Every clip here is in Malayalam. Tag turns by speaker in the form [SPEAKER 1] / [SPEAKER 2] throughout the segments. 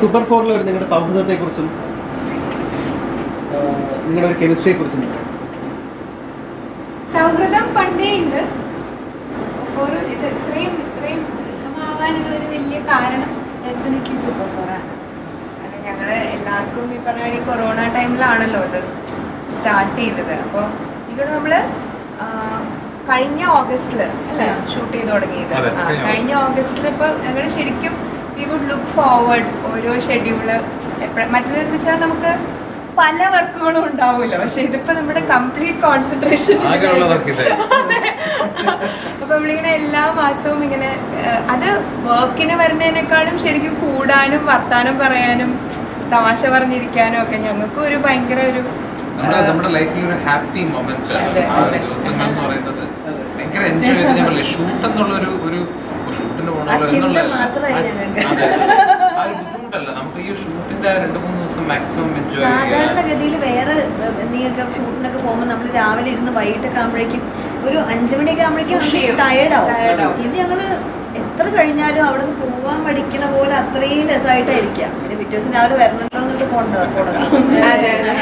[SPEAKER 1] സൂപ്പർ ഫോറിൽ ഒരു നിങ്ങളുടെ സൗഹൃദത്തെ കുറിച്ചും നിങ്ങളുടെ ഒരു കെമിസ്ട്രിയെ കുറിച്ചും
[SPEAKER 2] സൗഹൃദം പണ്ടേ ഉണ്ട് ഫോർ ഇത് ഇത്രയും ഇത്രയും ദൃഢമാവാനുള്ള ഒരു വലിയ കാരണം ഡെഫിനറ്റ്ലി സൂപ്പർ ഫോർ ആണ് കാരണം ഞങ്ങള് എല്ലാവർക്കും ഈ പറഞ്ഞ പോലെ കൊറോണ ടൈമിലാണല്ലോ ഇത് സ്റ്റാർട്ട് ചെയ്തത് അപ്പോൾ ഇവിടെ നമ്മള് ആ, കഴിഞ്ഞ ഓഗസ്റ്റിൽ അല്ലേ ഷൂട്ട് ചെയ്ത് തുടങ്ങിയത്
[SPEAKER 3] അതെ,
[SPEAKER 2] ആ,
[SPEAKER 3] കഴിഞ്ഞ
[SPEAKER 2] കഴിഞ്ഞ ഓഗസ്റ്റിൽ ഇപ്പോൾ ഞങ്ങൾ ശരിക്കും വി വുഡ് ലുക്ക് ഫോർവേഡ് ഓരോ ഷെഡ്യൂള് മറ്റേതെന്ന് വെച്ചാൽ നമുക്ക് പല വർക്കുകളും ഉണ്ടാവുമല്ലോ പക്ഷെ ഇതിപ്പോ നമ്മുടെ കംപ്ലീറ്റ് കോൺസെൻട്രേഷൻ
[SPEAKER 3] ആകെയുള്ള work ഇതായി.
[SPEAKER 2] അപ്പൊ നമ്മളിങ്ങനെ എല്ലാ മാസവും ഇങ്ങനെ ഏഹ്, അത് വർക്കിന് വരുന്നതിനേക്കാളും ശരിക്കും കൂടാനും വർത്താനം പറയാനും തമാശ പറഞ്ഞിരിക്കാനും ഒക്കെ ഞങ്ങൾക്ക് ഒരു ഭയങ്കര ഒരു
[SPEAKER 3] നമ്മുടെ നമ്മുടെ ലൈഫിൽ ഒരു ഹാപ്പി മൊമെന്റ് ആണ്
[SPEAKER 2] അതെ,
[SPEAKER 3] ആ ഒരു
[SPEAKER 2] അതെ.
[SPEAKER 3] ദിവസങ്ങൾ എന്ന് പറയുന്നത്
[SPEAKER 1] അതെ.
[SPEAKER 3] ഭയങ്കര എൻജോയ് ചെയ്ത് ഞാൻ പറയില്ലേ ഷൂട്ട് എന്നുള്ള ഒരു ഒരു ഷൂട്ടിന്
[SPEAKER 2] ആ
[SPEAKER 3] പോകണമല്ലോ
[SPEAKER 2] ചിന്ത
[SPEAKER 3] എന്നുള്ളതല്ല.
[SPEAKER 2] മാത്രമായി
[SPEAKER 3] ആ-
[SPEAKER 2] ഞങ്ങൾക്ക്.
[SPEAKER 3] അതെ. ആ ഒരു ബുദ്ധിമുട്ടല്ല നമുക്ക് ഈ ഷൂട്ടിന്റെ ആ രണ്ട് മൂന്ന് ദിവസം മാക്സിമം എൻജോയ് ചെയ്യാൻ
[SPEAKER 4] സാധാരണഗതിയിൽ വേറെ നീയൊക്കെ ഷൂട്ടിനൊക്കെ പോകുമ്പോൾ നമ്മൾ രാവിലെ ഇരുന്ന് വൈകിട്ടൊക്കെ ആകുമ്പോഴേക്കും ഒരു അഞ്ചു മണിയൊക്കെ ആകുമ്പോഴേക്കും
[SPEAKER 2] Push ചെയ്യും.
[SPEAKER 4] ടയേർഡ്
[SPEAKER 2] Tired
[SPEAKER 4] ആവും
[SPEAKER 2] ആവും.
[SPEAKER 4] ഇത് ഞങ്ങള് എത്ര കഴിഞ്ഞാലും അവിടെ നിന്ന് പോവാൻ പഠിക്കണ പോലെ അത്രയും രസമായിട്ടായിരിക്കാം പിന്നെ പിറ്റേ ദിവസം രാവിലെ വരണല്ലോ എന്നിട്ട് പോണ്ടത് പോണതാ
[SPEAKER 2] അതെ അതെ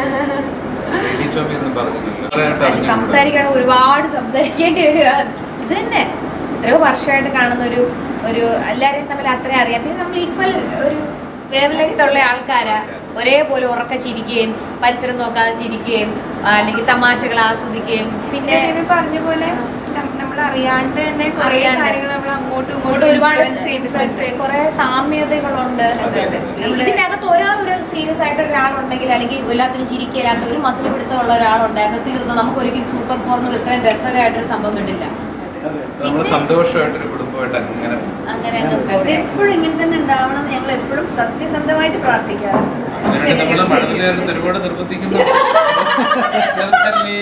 [SPEAKER 3] റെഡി ചോബി എന്ന് പറഞ്ഞില്ലല്ലോ വേറെയായിട്ട് അറിഞ്ഞുകൂടാ.
[SPEAKER 5] സംസാരിക്കണം ഒരുപാട് സംസാരിക്കേണ്ടി വരിക ഇത് തന്നെ എത്രയോ വർഷമായിട്ട് കാണുന്ന ഒരു ഒരു എല്ലാവരെയും തമ്മിൽ അത്രയും അറിയാം പിന്നെ നമ്മൾ ഈക്വൽ ഒരു വേവ് ലെങ്ത്തുള്ള ആൾക്കാരാ ഒരേപോലെ ഉറക്ക ചിരിക്കുകയും പരിസരം നോക്കാതെ ചിരിക്കുകയും ആ, അല്ലെങ്കിൽ തമാശകൾ ആസ്വദിക്കുകയും
[SPEAKER 2] പിന്നെ
[SPEAKER 5] പിന്നെ
[SPEAKER 2] രവി പറഞ്ഞ പോലെ നമ്മൾ അറിയാണ്ട് തന്നെ കുറെ
[SPEAKER 5] അറിയാണ്ട്.
[SPEAKER 2] കാര്യങ്ങൾ നമ്മൾ അങ്ങോട്ടും
[SPEAKER 5] അങ്ങോട്ട്
[SPEAKER 2] ഇങ്ങോട്ടും
[SPEAKER 5] ഒരുപാട്
[SPEAKER 2] influence ചെയ്തിട്ടുണ്ട്
[SPEAKER 5] കുറെ സാമ്യതകളുണ്ട്
[SPEAKER 3] അതെ, അതെ.
[SPEAKER 5] ഇതിനകത്ത് ഒരാൾ ഒരു സീരിയസ് ആയിട്ട് ഒരാളുണ്ടെങ്കിൽ അല്ലെങ്കിൽ എല്ലാത്തിനും ചിരിക്കില്ലാത്ത ഒരു മസിൽ പിടുത്തമുള്ള ഒരാളുണ്ടായിരുന്നു തീർന്നു നമുക്ക് ഒരിക്കലും സൂപ്പർ ഫോർന്ന് ഇത്രയും രസകരമായിട്ടൊരു സംഭവം കിട്ടില്ല
[SPEAKER 1] അതെ
[SPEAKER 3] നമ്മൾ സന്തോഷമായിട്ടൊരു കുടുംബമായിട്ട് അങ്ങനെ
[SPEAKER 5] അങ്ങനെ അങ്ങ്
[SPEAKER 4] അവിടെ
[SPEAKER 5] പോട്ടെ.
[SPEAKER 4] എപ്പോഴും ഇങ്ങനെ തന്നെ ഉണ്ടാവണം എന്ന് ഞങ്ങൾ എപ്പോഴും സത്യസന്ധമായിട്ട് പ്രാർത്ഥിക്കാറുണ്ട്
[SPEAKER 3] അങ്ങനെയാണ് നമ്മളെ മഴവിലേരത്ത് ഒരുപാട് നിർബന്ധിക്കുന്നു നിർത്തല്ലേ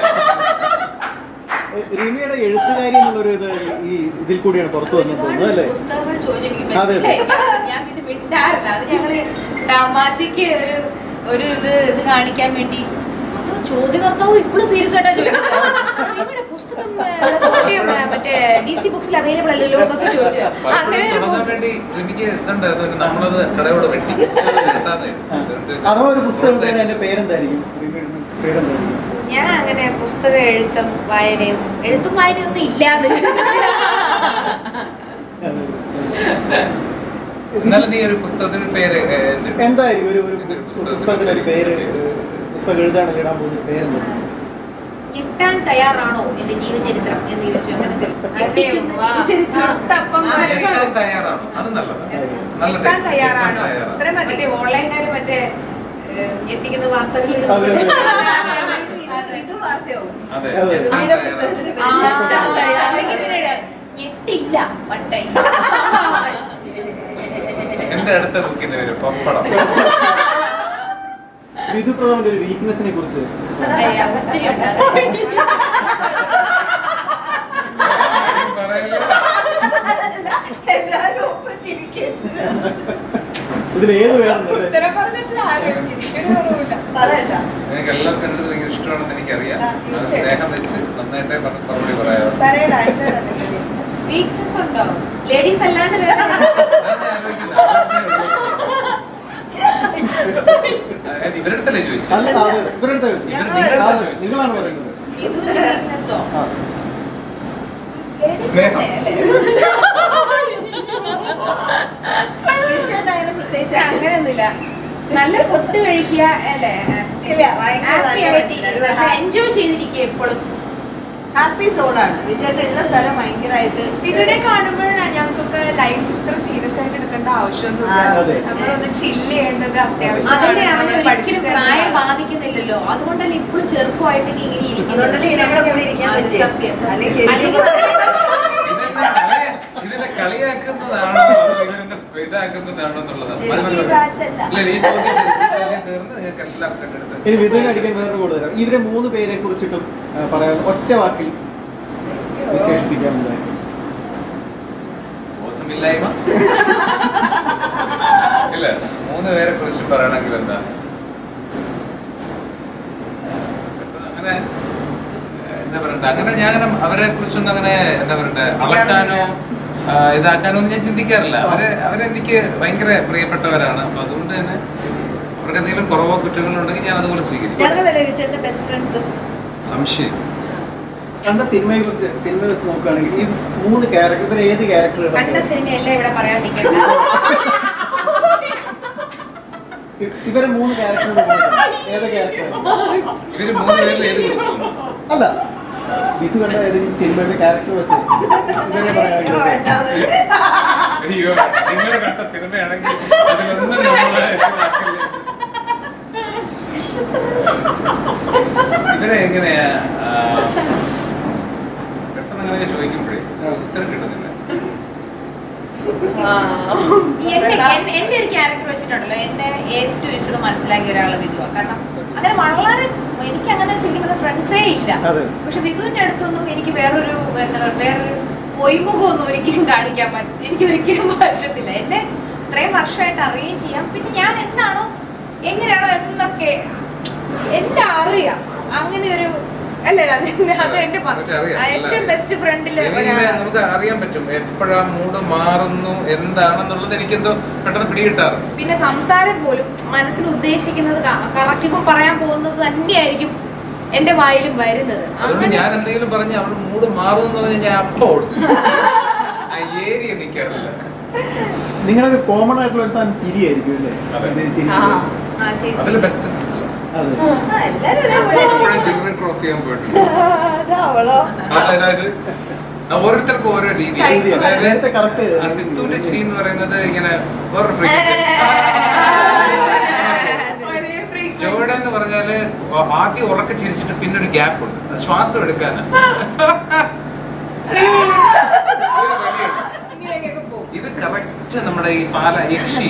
[SPEAKER 1] റിമിയുടെ എഴുത്തുകാരി എന്നുള്ളൊരു ഇത് ഈ ഇതിൽ കൂടിയാണ് പുറത്തു വന്നത് തോന്നുന്നു അല്ലേ
[SPEAKER 5] ഒരുപാട് പുസ്തകങ്ങൾ ചോദിച്ചു എനിക്ക്
[SPEAKER 1] അതെ, അതെ.
[SPEAKER 5] മനസ്സിലായി ഞാൻ പിന്നെ വിട്ടാറില്ല അത് ഞങ്ങള് തമാശക്ക് ഒരു ഒരു ഇത് ഇത് കാണിക്കാൻ വേണ്ടി അത് ചോദ്യകർത്താവ് ഇപ്പോഴും സീരിയസ് ആയിട്ടാ ചോദിക്കുന്നത് ഇവിടെ പുസ്തകം ഏ, കോട്ടയം ഏ, മറ്റേ ഡി സി ബുക്സിൽ അവൈലബിൾ അല്ലല്ലോ എന്നൊക്കെ ചോദിച്ചു അങ്ങനെ
[SPEAKER 3] പലപ്പോഴും
[SPEAKER 5] ഒരു
[SPEAKER 3] തുടങ്ങാൻ
[SPEAKER 5] പുസ്തകം-
[SPEAKER 3] വേണ്ടി എനിക്ക് ഇതുണ്ടായിരുന്നു നമ്മളത് കടയോട് വെട്ടി വെട്ടാന്ന് അതുകൊണ്ട്
[SPEAKER 1] അഥവാ ഒരു പുസ്തകം എടുത്താൽ അതിന്റെ പേരെന്തായിരിക്കും റിമിയുടെ പേരെന്തായിരിക്കും
[SPEAKER 5] ഞാൻ അങ്ങനെ പുസ്തക എഴുത്തും വായനയും എഴുത്തും വായനയും ഒന്നും ഇല്ലാന്ന്
[SPEAKER 3] എന്നാലും നീ ഒരു പുസ്തകത്തിന് പേര് ഏ, എന്ത്?
[SPEAKER 1] എന്തായിരിക്കും ഒരു ഒരു
[SPEAKER 3] ഒരു
[SPEAKER 1] പുസ്തകത്തിന് ഒരു പേര് ഏഹ്, പുസ്തകം എഴുതാണെങ്കിൽ ഇടാൻ പോകുന്ന പേരെന്താ
[SPEAKER 5] ഞെട്ടാൻ തയ്യാറാണോ എന്റെ ജീവചരിത്രം എന്ന് ചോദിച്ചു അങ്ങനെ ഞെട്ടിക്കുന്ന
[SPEAKER 2] വാ.
[SPEAKER 5] ജീവചരിത്രം.
[SPEAKER 2] ചുട്ടപ്പം
[SPEAKER 5] ആ,
[SPEAKER 2] പോലെ.
[SPEAKER 3] എഴുതാൻ തയ്യാറാണോ അത് നല്ലതാണ് നല്ല
[SPEAKER 2] എത്താൻ
[SPEAKER 3] ടൈപ്പ്.
[SPEAKER 2] തയ്യാറാണോ
[SPEAKER 3] എത്താൻ തയ്യാറാണോ?
[SPEAKER 2] അത്ര മതി
[SPEAKER 5] മറ്റേ ഓൺലൈനുകാര് മറ്റേ ഏഹ്, ഞെട്ടിക്കുന്ന വാർത്തകൾ
[SPEAKER 1] അതെ, അതെ.
[SPEAKER 4] ഇത് ഇത് വാർത്തയാവും
[SPEAKER 3] അതെ
[SPEAKER 1] അതെ.
[SPEAKER 3] എത്താൻ
[SPEAKER 4] ആയിരം
[SPEAKER 3] തയ്യാറാണോ?
[SPEAKER 4] പുസ്തകത്തിന്
[SPEAKER 5] ആ,
[SPEAKER 4] പേര്
[SPEAKER 5] അല്ലെങ്കിൽ പിന്നെ ഞെട്ടില്ല വട്ടായി
[SPEAKER 3] എന്റെ അടുത്ത ബുക്കിന്റെ പേര് പപ്പടം
[SPEAKER 1] വിധു പ്രതാപന്റെ ഒരു വീക്ക്നെസിനെ കുറിച്ച്
[SPEAKER 5] അയ്യ, ഒത്തിരി ഉണ്ട് അത്
[SPEAKER 3] പറയല്ലോ.
[SPEAKER 4] എല്ലാരും ഒപ്പം ചിരിക്കുന്നു
[SPEAKER 1] ഇതിൽ ഏത് വേണം
[SPEAKER 2] ഉത്തരം പറഞ്ഞിട്ട് ആരും ശരിക്കും കുറവില്ല
[SPEAKER 4] പറയണ്ട
[SPEAKER 3] നിങ്ങൾക്ക് എല്ലാവർക്കും എന്റെ അടുത്ത് ഭയങ്കര ഇഷ്ടമാണെന്ന് എനിക്കറിയാം
[SPEAKER 4] ആ,
[SPEAKER 3] അത്
[SPEAKER 4] തീർച്ചയായും.
[SPEAKER 3] സ്നേഹം വെച്ച് നന്നായിട്ടേ പറഞ്ഞ് മറുപടി പറയാം
[SPEAKER 4] പറയടാ എന്താണ് അതിന്റെ പേര്?
[SPEAKER 5] വീക്ക്നെസ് ഉണ്ടോ ലേഡീസ് അല്ലാണ്ട് വേറെ
[SPEAKER 3] ഞാൻ ആലോചിക്കുന്നത് അത് ഇവരുടെ അടുത്തല്ലേ ചോദിച്ചു
[SPEAKER 1] അല്ല അതെ ഇവരുടെ അടുത്താ ചോദിച്ചത്.
[SPEAKER 3] ഇവർ നിങ്ങളുടെ
[SPEAKER 1] അതെ,
[SPEAKER 3] അടുത്താ ചോദിച്ചത്.
[SPEAKER 1] നിങ്ങളാണ് പറയുന്നത്
[SPEAKER 5] ഇതൊരു വീക്ക്നെസ്സോ
[SPEAKER 1] ആ.
[SPEAKER 3] സ്നേഹം.
[SPEAKER 4] തീർച്ചയായിട്ടും അങ്ങനെ പ്രത്യേകിച്ച്
[SPEAKER 5] അങ്ങനെയൊന്നുമില്ല നല്ല ഫുഡ് കഴിക്കുക അല്ലേ
[SPEAKER 4] ഇല്ല, ഭയങ്കര
[SPEAKER 5] ഹാപ്പി
[SPEAKER 4] നല്ല
[SPEAKER 5] ആയിട്ട് എൻജോയ് ചെയ്തിരിക്കുക എപ്പോഴും
[SPEAKER 4] ഹാപ്പി സോണാണ് വിജയേട്ടൻ ഉള്ള സ്ഥലം ഭയങ്കരമായിട്ട്
[SPEAKER 2] ഇതിനെ കാണുമ്പോഴാണ് ഞങ്ങൾക്കൊക്കെ ലൈഫ് ഇത്ര സീരിയസ് ആയിട്ട് എടുക്കേണ്ട
[SPEAKER 4] ആ,
[SPEAKER 2] ആവശ്യമൊന്നുമില്ല
[SPEAKER 1] അതെ.
[SPEAKER 2] നമ്മളൊന്ന് ചില്ല് ചെയ്യേണ്ടത്
[SPEAKER 5] അതുകൊണ്ട്
[SPEAKER 2] അത്യാവശ്യമാണ്
[SPEAKER 5] അവന്
[SPEAKER 2] നമ്മള്
[SPEAKER 5] ഒരിക്കലും
[SPEAKER 2] പഠിപ്പിച്ചു
[SPEAKER 5] പ്രായം
[SPEAKER 2] തരുന്നതാണ്.
[SPEAKER 5] ബാധിക്കുന്നില്ലല്ലോ അതുകൊണ്ടല്ലേ ഇപ്പോഴും ചെറുപ്പമായിട്ട് ഇങ്ങനെ
[SPEAKER 4] അതുകൊണ്ടല്ലേ
[SPEAKER 5] ഇരിക്കുന്നത്
[SPEAKER 4] ഞങ്ങളുടെ കൂടെ ഇരിക്കാൻ
[SPEAKER 5] അത്
[SPEAKER 4] പറ്റിയത്.
[SPEAKER 5] സത്യം സത്യം.
[SPEAKER 4] അല്ലെങ്കിൽ ശരിക്കും
[SPEAKER 5] അല്ലെങ്കിൽ
[SPEAKER 3] ഇതിനെ കളി- ഇതിനെ കളിയാക്കുന്നതാണോ അതോ ഇതിനെ ഇതാക്കുന്നതാണോ എന്നുള്ളതാണ്
[SPEAKER 4] ശരിക്കും ഈ ബാച്ചല്ല.
[SPEAKER 3] ഇല്ല, ഈ ചോദ്യം ഈ ചോദ്യം തീർന്ന് നിങ്ങൾക്ക് എല്ലാം കണ്ടെടുത്ത്
[SPEAKER 1] ഇനി വിധുവിനെ അടിക്കാൻ വേറെ കൂടുതൽ ഇവരെ മൂന്ന് പേരെ കുറിച്ചിട്ടും ആ, പറയാൻ ഒറ്റ വാക്കിൽ വിശേഷിപ്പിക്കാൻ എന്തായിരിക്കും
[SPEAKER 3] ബോധമില്ലായ്മ ഇല്ല മൂന്ന് പേരെ കുറിച്ച് പറയണമെങ്കിൽ എന്താ അങ്ങനെ എന്താ പറയണ്ട അങ്ങനെ ഞാൻ അങ്ങനെ അവരെ കുറിച്ചൊന്നും അങ്ങനെ എന്താ പറയണ്ടേ അളക്കാനോ ആ, ഇതാക്കാനൊന്നും ഞാൻ ചിന്തിക്കാറില്ല അവര് അവരെനിക്ക് ഭയങ്കര പ്രിയപ്പെട്ടവരാണ് അപ്പൊ അതുകൊണ്ട് തന്നെ അവർക്ക് എന്തെങ്കിലും കുറവോ കുറ്റങ്ങളോ ഉണ്ടെങ്കിൽ ഞാൻ അതുപോലെ സ്വീകരിക്കും
[SPEAKER 4] ഞങ്ങളല്ലേ വിളിച്ചേട്ടന്റെ ബെസ്റ്റ് ഫ്രണ്ട്സ്
[SPEAKER 3] സംശയം
[SPEAKER 1] കണ്ട സിനിമയെ കുറിച്ച് സിനിമ വെച്ച് നോക്കുകയാണെങ്കിൽ ഈ മൂന്ന് ക്യാരക്ടർ ഇവർ ഏത്
[SPEAKER 5] കണ്ട
[SPEAKER 1] ക്യാരക്ടറുകളാണ്
[SPEAKER 5] സിനിമ എല്ലാം ഇവിടെ പറയാൻ നിൽക്കണ്ട
[SPEAKER 1] ഇവരെ മൂന്ന് ക്യാരക്ടറുകൾ ഏത് ക്യാരക്ടറാണ്
[SPEAKER 3] ഇവര് മൂന്ന് പേരിൽ ഏത് കൊടുക്കുന്നു
[SPEAKER 1] അല്ല ഇത് കണ്ട ഏതെങ്കിലും സിനിമയുടെ ക്യാരക്ടർ വെച്ച് ഇവരെ പറയാമെങ്കിൽ
[SPEAKER 3] അയ്യോ നിങ്ങൾ കണ്ട സിനിമയാണെങ്കിൽ അതിലൊന്നും നമ്മളെ ഇതാക്കല്ലേ. ഇവരെ എങ്ങനെയാ ആ, പെട്ടെന്ന് അങ്ങനെ ചോദിക്കുമ്പോഴേ ഉത്തരം കിട്ടുന്നില്ല
[SPEAKER 5] ഈ എന്റെ എൻ- എന്റെ ഒരു ക്യാരക്ടർ വെച്ചിട്ടുണ്ടല്ലോ എന്നെ ഏറ്റവും ഇഷ്ടം മനസ്സിലാക്കിയ ഒരാളെ വിധുവ കാരണം അങ്ങനെ വളരെ എനിക്ക് അങ്ങനെ ശരിക്കും പറഞ്ഞ ഫ്രണ്ട്സേ ഇല്ല
[SPEAKER 1] അതെ
[SPEAKER 5] പക്ഷെ വിധുവിന്റെ അടുത്തൊന്നും എനിക്ക് വേറൊരു എന്താ പറയുക വേറൊരു പൊയ്മുഖമൊന്നും ഒരിക്കലും കാണിക്കാൻ പറ്റും എനിക്ക് ഒരിക്കലും പറ്റത്തില്ല എന്നെ ഇത്രയും വർഷമായിട്ട് അറിയുകയും ചെയ്യാം പിന്നെ ഞാൻ എന്താണോ എങ്ങനെയാണോ എന്നൊക്കെ എല്ലാം അറിയാം അങ്ങനെ ഒരു അല്ലേ അത് അത് എന്റെ പ-
[SPEAKER 3] കുറച്ച് അറിയാം,
[SPEAKER 5] ആ, ഏറ്റവും
[SPEAKER 3] എല്ലാം
[SPEAKER 5] ബെസ്റ്റ് ഫ്രണ്ടില്
[SPEAKER 3] എനിക്കിങ്ങനെ നമുക്ക് അറിയാൻ പറ്റും എപ്പോഴാ മൂഡ് മാറുന്നു എന്താണെന്നുള്ളത് എനിക്കെന്തോ പെട്ടെന്ന് പിടികിട്ടാറുണ്ട്
[SPEAKER 5] പിന്നെ സംസാരം പോലും മനസ്സിൽ ഉദ്ദേശിക്കുന്നത് കറക്റ്റ് ഇപ്പൊ പറയാൻ പോകുന്നത് തന്നെയായിരിക്കും എന്റെ വായിലും വരുന്നത്
[SPEAKER 3] അതുകൊണ്ട്
[SPEAKER 5] അങ്ങനെ
[SPEAKER 3] ഞാൻ എന്തെങ്കിലും പറഞ്ഞ് അവൾ മൂഡ് മാറും എന്ന് പറഞ്ഞാൽ ഞാൻ അപ്പൊ ഓടും ആ ഏരിയ നിൽക്കാറില്ല
[SPEAKER 1] നിങ്ങളുടെ ഒരു കോമൺ ആയിട്ടുള്ള ഒരു സാധനം ചിരിയായിരിക്കും അല്ലേ
[SPEAKER 3] അതെ.
[SPEAKER 1] ഇത് ചിരി
[SPEAKER 5] ആ ആ ചേച്ചി
[SPEAKER 3] അതിൽ ബെസ്റ്റ്
[SPEAKER 1] അതെ
[SPEAKER 4] ആ, എല്ലാരും ഒരേപോലെ
[SPEAKER 3] എപ്പോഴും ചിൽഡ്രൻ ട്രോഫി ചെയ്യാൻ പോയിട്ടുണ്ട്
[SPEAKER 4] അതാ അവളോ
[SPEAKER 3] അതായത് ആ ഓരോരുത്തർക്കും ഓരോ രീതി
[SPEAKER 1] ശരിയാണ്. നേരത്തെ correct
[SPEAKER 3] ആ സിത്തുവിന്റെ ചിരി എന്ന് പറയുന്നത് ഇങ്ങനെ വേറൊരു
[SPEAKER 2] ഒരേ frequency.
[SPEAKER 3] ജോയുടെ എന്ന് പറഞ്ഞാല് ആദ്യം ഉറക്കെ ചിരിച്ചിട്ട് പിന്നെ ഒരു ഗ്യാപ്പ് ഉണ്ട് അത് ശ്വാസം എടുക്കാനാ ഒരു വഴിയുണ്ട്.
[SPEAKER 5] ഇങ്ങനെയൊക്കെ പോകും
[SPEAKER 3] ഇത് കറക്റ്റ് നമ്മുടെ ഈ പാല യക്ഷി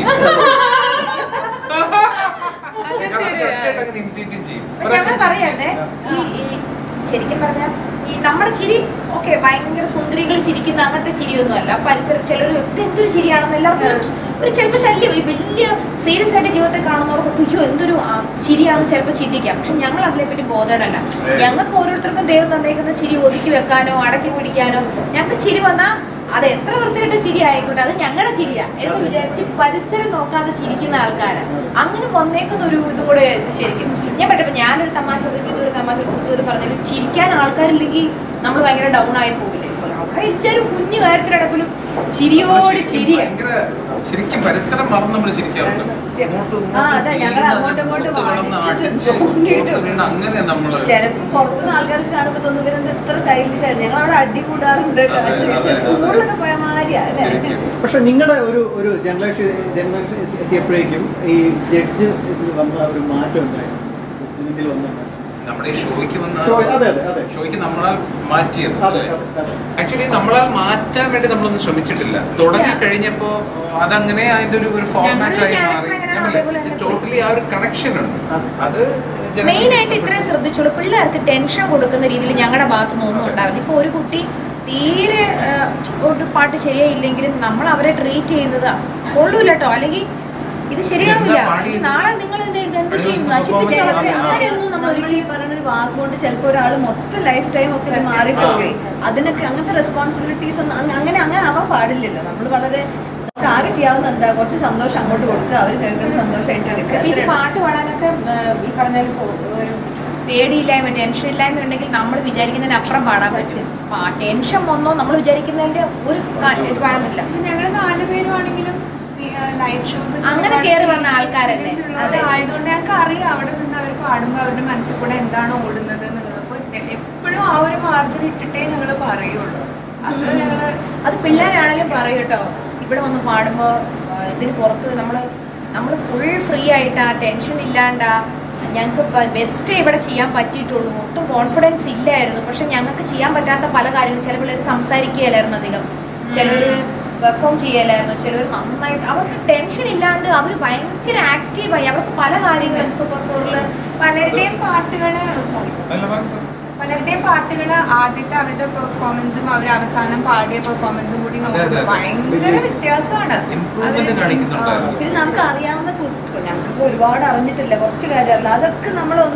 [SPEAKER 3] ഇമിറ്റേറ്റും ചെയ്യും
[SPEAKER 5] ഞങ്ങൾ പറയാതെ ഈ ഈ ശരിക്കും പറഞ്ഞാൽ ഈ നമ്മുടെ ചിരി ഓക്കെ ഭയങ്കര സുന്ദരികൾ ചിരിക്കുന്ന അങ്ങനത്തെ ചിരിയൊന്നും അല്ല പരിസരം ചിലർ എന്തൊരു ചിരിയാണെന്ന് എല്ലാവർക്കും ഒരു- ഒരു ചിലപ്പോൾ ശല്യം ഈ വലിയ സീരിയസ് ആയിട്ട് ജീവിതത്തിൽ കാണുന്നവർക്ക് അയ്യോ എന്തൊരു ആ, ചിരിയാണെന്ന് ചിലപ്പോൾ ചിന്തിക്കാം പക്ഷെ ഞങ്ങൾ അതിനെപ്പറ്റി ബോധേടല്ല ഞങ്ങൾക്ക് ഓരോരുത്തർക്കും ദൈവം തന്നേക്കുന്ന ചിരി ഒതുക്കി വെക്കാനോ അടക്കി പിടിക്കാനോ ഞങ്ങൾക്ക് ചിരി വന്നാൽ അത് എത്ര വൃത്തികെട്ട ചിരി ആയിക്കോട്ടെ അത് ഞങ്ങളുടെ ചിരിയാ എന്ന് വിചാരിച്ച് പരിസരം നോക്കാതെ ചിരിക്കുന്ന ആൾക്കാര് അങ്ങനെ വന്നേക്കുന്ന ഒരു ഇതും കൂടെ ഇത് ശരിക്കും ഞാൻ പെട്ടപ്പോ ഞാനൊരു തമാശ പറഞ്ഞു ഇതൊരു തമാശ ഇതൊരു പറഞ്ഞാലും ചിരിക്കാൻ ആൾക്കാരില്ലെങ്കിൽ നമ്മൾ ഭയങ്കര ഡൗൺ ആയി പോകില്ലേ അവിടെ എല്ലാവരും കുഞ്ഞു കാര്യത്തിലടപ്പിലും ചിരിയോട് ചിരിയാ
[SPEAKER 3] ഭയങ്കര ശരിക്കും പരിസരം മറന്ന് നമ്മൾ ചിരിക്കാറുണ്ട്
[SPEAKER 5] സത്യം.
[SPEAKER 3] അങ്ങോട്ടും
[SPEAKER 4] ആ, അതെ,
[SPEAKER 3] ഇങ്ങോട്ടും
[SPEAKER 4] ഞങ്ങൾ
[SPEAKER 3] വീഴുന്നത്
[SPEAKER 4] അങ്ങോട്ടും ഇങ്ങോട്ടും
[SPEAKER 3] പുറത്ത് കിടന്ന്
[SPEAKER 4] അടിച്ചിട്ട്
[SPEAKER 3] അടിച്ച്
[SPEAKER 4] തോണ്ടിയിട്ട്
[SPEAKER 3] പുറത്ത് വീണ് അങ്ങനെ നമ്മള്
[SPEAKER 4] ചിലപ്പോ പുറത്തുനിന്ന് ആൾക്കാർക്ക് കാണുമ്പോ തോന്നും ഇവരെന്ത് ഇത്ര ചൈൽഡിഷ് ആയിട്ട് ഞങ്ങൾ അവിടെ അടി കൂടാറുണ്ട്
[SPEAKER 3] അതെ, അതെ.
[SPEAKER 4] സ്കൂളിലൊക്കെ പോയ മാതിരിയാ അല്ലേ
[SPEAKER 3] ശരിക്കും.
[SPEAKER 1] പക്ഷെ നിങ്ങളുടെ ഒരു ഒരു ജനറേഷൻ ജനറേഷൻ എത്തിയപ്പോഴേക്കും ഈ ജഡ്ജ് ഇതിൽ വന്ന ഒരു മാറ്റം ഉണ്ടായിരുന്നു ജഡ്ജ്മെന്റിൽ വന്ന മാറ്റം.
[SPEAKER 3] നമ്മുടെ ഈ ഷോയ്ക്ക് വന്ന
[SPEAKER 1] ഷോ- അതെ അതെ അതെ
[SPEAKER 3] ഷോയ്ക്ക് നമ്മളാൽ മാറ്റിയത്
[SPEAKER 1] അതെ
[SPEAKER 3] അല്ലേ?
[SPEAKER 1] അതെ അതെ
[SPEAKER 3] ആക്ച്വലി നമ്മളാൽ മാറ്റാൻ വേണ്ടി നമ്മളൊന്നും ശ്രമിച്ചിട്ടില്ല തുടങ്ങി കഴിഞ്ഞപ്പോ അതങ്ങനെ അതിന്റെ ഒരു ഒരു ഫോർമാറ്റ് ആയി
[SPEAKER 5] ഞങ്ങളൊരു
[SPEAKER 3] മാറി
[SPEAKER 5] character അങ്ങനെ അതേപോലെ തന്നെ
[SPEAKER 3] ടോട്ടലി ആ ഒരു കണക്ഷൻ ഉണ്ട്
[SPEAKER 1] ആ.
[SPEAKER 3] അത് ജനങ്ങൾക്ക്
[SPEAKER 5] മെയിൻ ആയിട്ട്
[SPEAKER 3] ഇഷ്ടപ്പെട്ടു.
[SPEAKER 5] ഇത്രയും ശ്രദ്ധിച്ചോളൂ പിള്ളേർക്ക് ടെൻഷൻ കൊടുക്കുന്ന രീതിയിൽ ഞങ്ങളുടെ ഭാഗത്തുനിന്ന് ഒന്നും ഉണ്ടാവില്ല ഇപ്പൊ ഒരു കുട്ടി തീരെ ആ, ഒരു പാട്ട് ശരിയായില്ലെങ്കിലും നമ്മൾ അവരെ ട്രീറ്റ് ചെയ്യുന്നത് കൊള്ളൂല കേട്ടോ അല്ലെങ്കിൽ ഇത് ശരിയാവില്ല
[SPEAKER 3] എന്താ പാടി?
[SPEAKER 5] അല്ലെങ്കിൽ നാളെ നിങ്ങൾ ഇത് ഇത് എന്ത്
[SPEAKER 3] ഒരു
[SPEAKER 5] ചെയ്യും
[SPEAKER 3] ദിവസം
[SPEAKER 5] നശിപ്പിച്ച്
[SPEAKER 3] performance
[SPEAKER 5] കളഞ്ഞ്
[SPEAKER 3] ആണ്.
[SPEAKER 5] അങ്ങനെയൊന്നും നമ്മൾ
[SPEAKER 4] നമ്മൾ ഈ പറയുന്ന ഒരു വാക്കുകൊണ്ട് ചിലപ്പോ ഒരാൾ മൊത്തം ലൈഫ് ടൈം ഒക്കെ ഇത്
[SPEAKER 2] സത്യം,
[SPEAKER 4] മാറിപ്പോയി
[SPEAKER 2] സത്യം.
[SPEAKER 4] അതിനൊക്കെ അങ്ങനത്തെ റെസ്പോൺസിബിലിറ്റീസ് ഒന്നും അങ്ങ- അങ്ങനെ അങ്ങനെ ആവാൻ പാടില്ലല്ലോ നമ്മൾ വളരെ നമുക്ക് ആകെ ചെയ്യാവുന്ന എന്താ കുറച്ച് സന്തോഷം അങ്ങോട്ട് കൊടുക്കുക അവർ കേൾക്കുന്ന സന്തോഷമായിട്ട് എടുക്കുക
[SPEAKER 5] പ്രത്യേകിച്ച്
[SPEAKER 4] അത്രേ ഉള്ളൂ.
[SPEAKER 5] പാട്ട് പാടാനൊക്കെ ആ, ഈ പറഞ്ഞ ഒരു പേടിയില്ലായ്മ ടെൻഷൻ ഇല്ലായ്മ ഉണ്ടെങ്കിൽ നമ്മൾ വിചാരിക്കുന്നതിന് അപ്പുറം പാടാൻ പറ്റും പാ- ടെൻഷൻ വന്നോ നമ്മൾ വിചാരിക്കുന്നതിന്റെ ഒരു കാ- ഒരു പാടില്ല
[SPEAKER 2] പക്ഷെ ഞങ്ങള് നാലുപേരും ആണെങ്കിലും ലൈവ് ഷോസ്
[SPEAKER 5] അങ്ങനെ കേറി വന്ന ആൾക്കാരല്ലേ? അതെ.
[SPEAKER 2] ആയതുകൊണ്ട് ഞങ്ങൾക്ക് അറിയാം അവിടെ നിന്ന് അവർ പാടുമ്പോൾ അവരുടെ മനസ്സിൽ കൂടെ എന്താണ് ഓടുന്നത് എന്നുള്ളത് അപ്പൊ എപ്പോഴും ആ ഒരു മാർജിൻ ഇട്ടിട്ടേ ഞങ്ങൾ പറയുള്ളൂ അത് ഞങ്ങള്
[SPEAKER 5] അത് പിള്ളേരാണെങ്കിലും പറയും കേട്ടോ ഇവിടെ വന്ന് പാടുമ്പോ ആ, ഇതിന് പുറത്ത് നമ്മൾ നമ്മൾ ഫുൾ ഫ്രീ ആയിട്ടാ ടെൻഷൻ ഇല്ലാണ്ടാ ഞങ്ങൾക്ക് ബെസ്റ്റ് ഇവിടെ ചെയ്യാൻ പറ്റിയിട്ടുള്ളൂ ഒട്ടും കോൺഫിഡൻസ് ഇല്ലായിരുന്നു പക്ഷെ ഞങ്ങൾക്ക് ചെയ്യാൻ പറ്റാത്ത പല കാര്യങ്ങളും ചില പിള്ളേർ സംസാരിക്കുകയല്ലായിരുന്നു അധികം ചിലർ പെർഫോം ചെയ്യലായിരുന്നു ചിലർ നന്നായിട്ട് അവർക്ക് ടെൻഷൻ ഇല്ലാണ്ട് അവർ ഭയങ്കര ആക്റ്റീവായി അവർക്ക് പല കാര്യങ്ങളും സൂപ്പർ ഫോറിൽ
[SPEAKER 2] പലരുടെയും പാട്ടുകള് സോറി
[SPEAKER 3] അല്ല, പറഞ്ഞോ.
[SPEAKER 2] പലരുടെയും പാട്ടുകള് ആദ്യത്തെ അവരുടെ പെർഫോമൻസും അവർ അവസാനം പാടിയ പെർഫോമൻസും കൂടി
[SPEAKER 3] അതെ, അതെ,
[SPEAKER 2] നോക്കുമ്പോൾ
[SPEAKER 3] അതെ.
[SPEAKER 2] ഭയങ്കര വ്യത്യാസമാണ്
[SPEAKER 3] Improvement
[SPEAKER 2] അവര്
[SPEAKER 3] കാണിക്കുന്നുണ്ടായിരുന്നു.
[SPEAKER 2] ആ.
[SPEAKER 4] പിന്നെ നമുക്ക് അറിയാവുന്ന കു- ഞങ്ങൾക്ക് ഒരുപാട് അറിഞ്ഞിട്ടില്ല കുറച്ച് കാര്യം അറിയില്ല അതൊക്കെ നമ്മൾ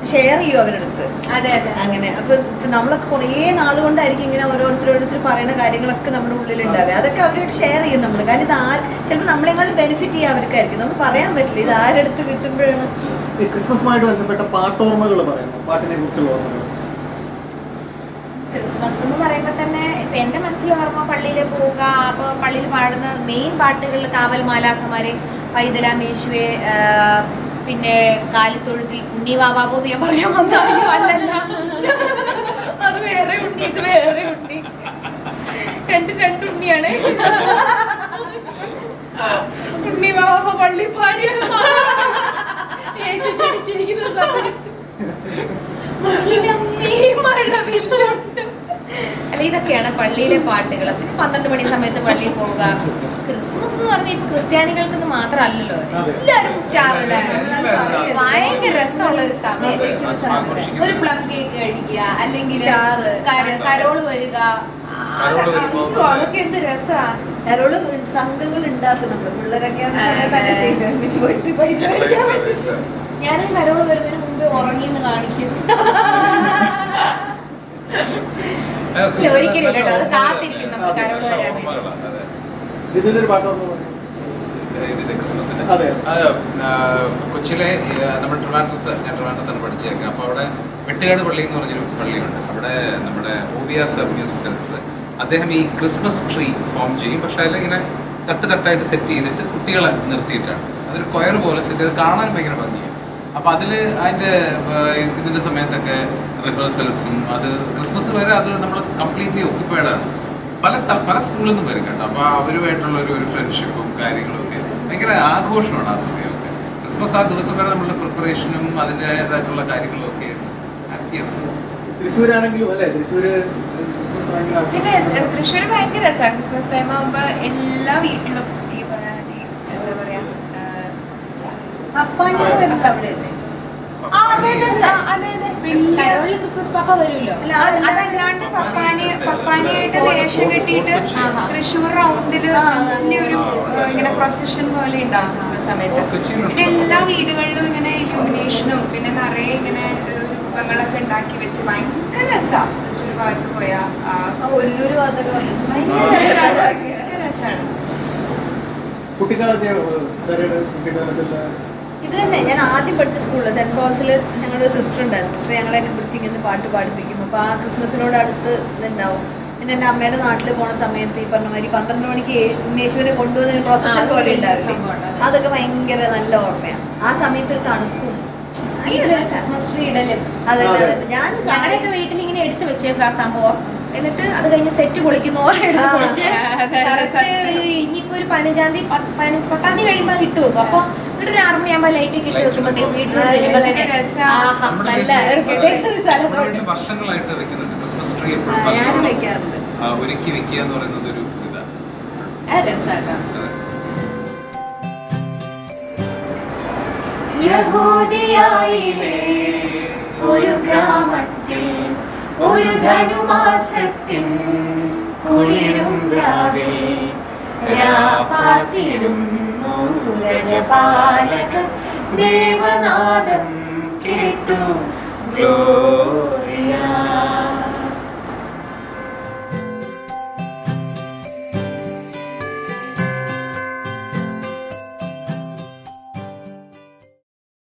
[SPEAKER 4] ഷെയർ ചെയ്യും അവരുടെ അടുത്ത്
[SPEAKER 2] അതെ അതെ
[SPEAKER 4] അങ്ങനെ അപ്പൊ ഇപ്പൊ നമ്മളൊക്കെ കുറേ നാളുകൊണ്ടായിരിക്കും ഇങ്ങനെ ഓരോരുത്തർ ഓരോരുത്തർ പറയുന്ന കാര്യങ്ങളൊക്കെ നമ്മുടെ ഉള്ളിൽ ഉണ്ടാവുക അതൊക്കെ അവരോട് ഷെയർ ചെയ്യും നമ്മൾ കാരണം ഇത് ആർ ചിലപ്പോൾ നമ്മളെങ്ങാണ്ട് ബെനിഫിറ്റ് ചെയ്യാൻ അവർക്കായിരിക്കും നമുക്ക് പറയാൻ പറ്റില്ല ഇത് ആരെടുത്ത് കിട്ടുമ്പോഴാണ്
[SPEAKER 1] ഈ ക്രിസ്മസുമായിട്ട് ബന്ധപ്പെട്ട പാട്ടോർമ്മകൾ പറയുന്നു പാട്ടിനെ കുറിച്ചുള്ള ഓർമ്മകൾ
[SPEAKER 5] ക്രിസ്മസ് എന്ന് പറയുമ്പോൾ തന്നെ ഇപ്പൊ എന്റെ മനസ്സിൽ ഓർമ്മ പള്ളിയിൽ പോവുക അപ്പൊ പള്ളിയിൽ പാടുന്ന മെയിൻ പാട്ടുകളിൽ കാവൽ മാലാഖമാരെ പൈതലാമേശുവെ പിന്നെ കാലിത്തൊഴുത്തിൽ ഉണ്ണി വാബാബോ എന്ന് ഞാൻ പറയാൻ വന്നാലോ അല്ലല്ല അത് വേറെ ഉണ്ണി ഇത് വേറെ ഉണ്ണി രണ്ട് രണ്ട് ഉണ്ണിയാണ് ഉണ്ണി വാബാബ പള്ളി പാടിയ യേശു ജനിച്ചിരിക്കുന്ന സമയത്ത് മുകിലമ്മേ മഴവില്ലുണ്ട്. അല്ല ഇതൊക്കെയാണ് പള്ളിയിലെ പാട്ടുകൾ പിന്നെ പന്ത്രണ്ട് മണി സമയത്ത് പള്ളിയിൽ പോവുക ക്രിസ്മസ് എന്ന് പറഞ്ഞാൽ ഇപ്പൊ ക്രിസ്ത്യാനികൾക്ക് മാത്രമല്ലോ
[SPEAKER 1] അതെ.
[SPEAKER 5] എല്ലാവരും സ്റ്റാർ
[SPEAKER 3] എല്ലാവരും
[SPEAKER 5] ഭയങ്കര രസമുള്ള ഒരു സമയം
[SPEAKER 3] അതെ, ആഘോഷിക്കുന്നത്.
[SPEAKER 5] ഒരു പ്ലം കേക്ക് കഴിക്കുക അല്ലെങ്കിൽ
[SPEAKER 4] Star.
[SPEAKER 5] കരോള് വരിക ആ,
[SPEAKER 3] കരോള് വരുമ്പോ
[SPEAKER 5] അയ്യോ, അതൊക്കെ എന്ത് രസാ
[SPEAKER 4] കരോള് സംഘങ്ങൾ ഉണ്ടാക്കും നമ്മള് പിള്ളേരൊക്കെ ആ
[SPEAKER 2] അതെ,
[SPEAKER 4] സമയത്ത് അങ്ങനെ
[SPEAKER 2] അതെ.
[SPEAKER 4] ചെയ്യും. ഒരുമിച്ച് പോയിട്ട് പൈസ മേടിക്കാൻ പറ്റും.
[SPEAKER 5] ഞാനും കരോള് വരുന്നതിന് മുമ്പേ ഉറങ്ങിന്ന് കാണിക്കും ഇല്ല, ഒരിക്കലും ഇല്ല കേട്ടോ. അത് കാത്തിരിക്കും നമ്മൾ കരോള് വരാൻ വേണ്ടി.
[SPEAKER 1] ഇതിലൊരു പാട്ടോർമ്മ പറയും
[SPEAKER 3] ഇതിന്റെ ക്രിസ്മസിന്
[SPEAKER 1] അതെ.
[SPEAKER 3] അത് ആ, കൊച്ചിയിലെ ആ, നമ്മൾ ട്രിവാൻഡ്രത്ത് ഞാൻ ട്രിവാൻഡ്രത്താണ് പഠിച്ചേക്കെ അപ്പോൾ അവിടെ വെട്ടുകാട് പള്ളി എന്ന് പറഞ്ഞൊരു പള്ളിയുണ്ട് അവിടെ നമ്മുടെ ഓബിയാസ് മ്യൂസിക് ഡയറക്ടർ അദ്ദേഹം ഈ ക്രിസ്മസ് ട്രീ ഫോം ചെയ്യും പക്ഷെ അതിലിങ്ങനെ തട്ട് തട്ടായിട്ട് സെറ്റ് ചെയ്തിട്ട് കുട്ടികളെ നിർത്തിയിട്ടാണ് അതൊരു കൊയർ പോലെ സെറ്റ് ചെയ്ത് കാണാൻ ഭയങ്കര ഭംഗിയാണ് അപ്പൊ അതില് അതിന്റെ ആ, ഇതിന്റെ സമയത്തൊക്കെ റിഹേഴ്സൽസും അത് ക്രിസ്മസ് വരെ അത് നമ്മൾ കംപ്ലീറ്റ്ലി ഒക്യുപ്പൈഡ് ആണ് പല സ്ഥല പല സ്കൂളിൽ നിന്നും വരും കേട്ടോ അപ്പൊ അവരുമായിട്ടുള്ള ഒരു ഒരു ഫ്രണ്ട്ഷിപ്പും കാര്യങ്ങളും ഒക്കെ ഭയങ്കര ആഘോഷമാണ് ആ സമയമൊക്കെ ക്രിസ്മസ് ആ ദിവസം വരെ നമ്മളുടെ പ്രിപ്പറേഷനും അതിൻ്റെതായിട്ടുള്ള കാര്യങ്ങളും ഒക്കെ ഹാപ്പിയാണ്
[SPEAKER 1] തൃശ്ശൂരാണെങ്കിലും അല്ലേ തൃശ്ശൂര് ക്രിസ്മസ് ഭയങ്കര
[SPEAKER 2] പിന്നെ എഹ്, തൃശ്ശൂർ ഭയങ്കര രസമാണ് ക്രിസ്മസ് ടൈം ആകുമ്പോ എല്ലാ വീട്ടിലും ഈ പറയാ ഈ എന്താ പറയാ ഏഹ്,
[SPEAKER 4] പപ്പാഞ്ഞാണ് വരുന്നത് അവിടെയല്ലേ
[SPEAKER 2] ആ, അതെ, അതെ, ആ, അതെ, അതെ. വലിയ
[SPEAKER 5] കരോളിൽ ക്രിസ്മസ് പാപ്പ വരുമല്ലോ
[SPEAKER 2] അല്ല, അത് അതല്ലാണ്ട് പപ്പാനി പപ്പാനിയായിട്ട് വേഷം കെട്ടിയിട്ട്
[SPEAKER 5] ആഹാ.
[SPEAKER 2] തൃശ്ശൂർ റൗണ്ടില്
[SPEAKER 4] ആ, അതെ.
[SPEAKER 2] വലിയൊരു ഏഹ്, ഇങ്ങനെ പ്രൊസഷൻ പോലെ ഉണ്ടാവും ക്രിസ്മസ് സമയത്ത്
[SPEAKER 3] കൊച്ചിയിലുണ്ട്.
[SPEAKER 2] പിന്നെ എല്ലാ വീടുകളിലും ഇങ്ങനെ ഇലുമിനേഷനും പിന്നെ നിറയെ ഇങ്ങനെ ഏഹ്, രൂപങ്ങളൊക്കെ ഉണ്ടാക്കി വെച്ച് ഭയങ്കര രസമാണ് തൃശ്ശൂർ ഭാഗത്ത് പോയാ ആ,
[SPEAKER 4] ആ ഒല്ലൂര് ഭാഗത്തൊക്കെ വന്നു.
[SPEAKER 2] ഭയങ്കര രസമാണ് ഭയങ്കര രസമാണ്
[SPEAKER 1] കുട്ടിക്കാലത്തെ സാറയുടെ കുട്ടിക്കാലത്തുള്ള
[SPEAKER 4] ഇത് തന്നെ ഞാൻ ആദ്യം പഠിച്ച സ്കൂളിൽ സെന്റ് പോൾസിൽ ഞങ്ങളുടെ ഒരു സിസ്റ്റർ ഉണ്ടായിരുന്നു സിസ്റ്റർ ഞങ്ങളെയൊക്കെ പിടിച്ച് ഇങ്ങനെ പാട്ട് പാടിപ്പിക്കും അപ്പോൾ ആ ക്രിസ്മസിനോട് അടുത്ത് ഇതുണ്ടാവും പിന്നെ എൻ്റെ അമ്മയുടെ നാട്ടിൽ പോണ സമയത്ത് ഈ പറഞ്ഞ മാതിരി പന്ത്രണ്ട് മണിക്ക് യേശുവിനെ കൊണ്ടുവന്ന ഒരു
[SPEAKER 5] ആ,
[SPEAKER 4] പ്രൊസഷൻ
[SPEAKER 5] അത്
[SPEAKER 4] പോലെ
[SPEAKER 5] വലിയ
[SPEAKER 4] ഉണ്ടാവില്ലേ
[SPEAKER 5] സംഭവമാണ്.
[SPEAKER 4] അതൊക്കെ ഭയങ്കര നല്ല ഓർമ്മയാണ് ആ സമയത്ത് ഒരു തണുപ്പും
[SPEAKER 5] വീട്ടിലൊരു ക്രിസ്മസ് ട്രീ ഇടല്
[SPEAKER 4] അതെ
[SPEAKER 1] അതെ.
[SPEAKER 4] അതെ ഞാൻ
[SPEAKER 5] ഞങ്ങളുടെയൊക്കെ വീട്ടിൽ ഇങ്ങനെ എടുത്തു വെച്ചേക്കും ആ സംഭവം എന്നിട്ട് അത് കഴിഞ്ഞ് സെറ്റ് പൊളിക്കുന്നു എടുത്ത്
[SPEAKER 4] ആ.
[SPEAKER 5] പൊളിച്ച്
[SPEAKER 2] അതെ,
[SPEAKER 5] correct
[SPEAKER 2] സത്യം.
[SPEAKER 5] ഒരു ഇനിയിപ്പോ ഒരു പതിനഞ്ചാം തീയതി പത്ത് പതിനഞ്ച് പത്താം തീയതി കഴിയുമ്പോൾ അത് ഇട്ട് വെക്കും അപ്പൊ ഇവിടെ ഒരു ആറ് മണിയാകുമ്പോൾ ലൈറ്റ് ഒക്കെ ഇട്ട്
[SPEAKER 3] Light
[SPEAKER 5] വെക്കുമ്പോഴത്തേക്ക്
[SPEAKER 3] ഇടും.
[SPEAKER 5] വീട്ടിൽ
[SPEAKER 4] ആ,
[SPEAKER 5] ചെല്ലുമ്പോൾ
[SPEAKER 2] എന്ത്
[SPEAKER 5] തന്നെ
[SPEAKER 2] രസാ.
[SPEAKER 5] ആഹാ,
[SPEAKER 3] നമ്മുടെ
[SPEAKER 5] നല്ല
[SPEAKER 3] വീട്ടില്
[SPEAKER 5] ഒരു പ്രത്യേക ഒരു സ്ഥലം
[SPEAKER 3] നമ്മുടെ വീട്ടിൽ വർഷങ്ങളായിട്ട് വെക്കുന്നുണ്ട് ക്രിസ്മസ് ട്രീ എപ്പോഴും
[SPEAKER 4] ഞാനും
[SPEAKER 3] പലതവണ,
[SPEAKER 4] വെക്കാറുണ്ട്
[SPEAKER 3] ആ, ഒരുക്കി വെക്കുക എന്ന് പറയുന്നത് ഒരു ഇതാണ്
[SPEAKER 5] അത് രസാട്ടോ
[SPEAKER 3] അതെ.
[SPEAKER 6] യഹൂദിയായിലെ ഒരു ഗ്രാമത്തിൽ ഒരു ധനുമാസത്തിൽ കുളിരും രാവിൽ രാപ്പാത്തിരുന്നു രജപാലകൻ ദേവനാദം കേട്ടു ഗ്ലോറി